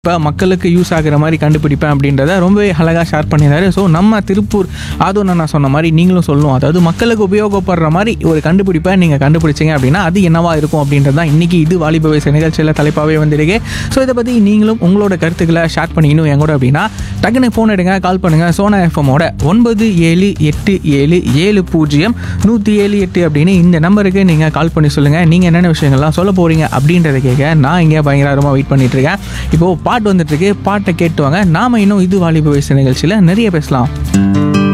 இப்போ மக்களுக்கு யூஸ் ஆகுற மாதிரி கண்டுபிடிப்பேன் அப்படின்றத ரொம்பவே அழகாக ஷேர் பண்ணியிருந்தாரு ஸோ நம்ம திருப்பூர் அதுவும் நான் சொன்ன மாதிரி நீங்களும் சொல்லணும் அதாவது மக்களுக்கு உபயோகப்படுற மாதிரி ஒரு கண்டுபிடிப்பை நீங்கள் கண்டுபிடிச்சிங்க அப்படின்னா அது என்னவா இருக்கும் அப்படின்றது தான் இன்றைக்கி இது வாலிப வயசு நிகழ்ச்சியில் தலைப்பாகவே வந்திருக்கு ஸோ இதை பற்றி நீங்களும் உங்களோட கருத்துக்களை ஷேர் பண்ணிக்கணும் என் கூட அப்படின்னா டக்குனு ஃபோன் எடுங்க கால் பண்ணுங்கள் சோனா எஃப்எம்மோட ஒன்பது ஏழு எட்டு ஏழு ஏழு பூஜ்ஜியம் நூற்றி ஏழு எட்டு அப்படின்னு இந்த நம்பருக்கு நீங்கள் கால் பண்ணி சொல்லுங்கள் நீங்கள் என்னென்ன விஷயங்கள்லாம் சொல்ல போகிறீங்க அப்படின்றத கேட்க நான் இங்கே பயங்கரமாக வெயிட் பண்ணிட்டு இருக்கேன் இப்போது பாட்டு வந்துட்டு இருக்கு பாட்டை கேட்டு வாங்க நாம இன்னும் இது வாலிப வயசு நிகழ்ச்சியில் நிறைய பேசலாம்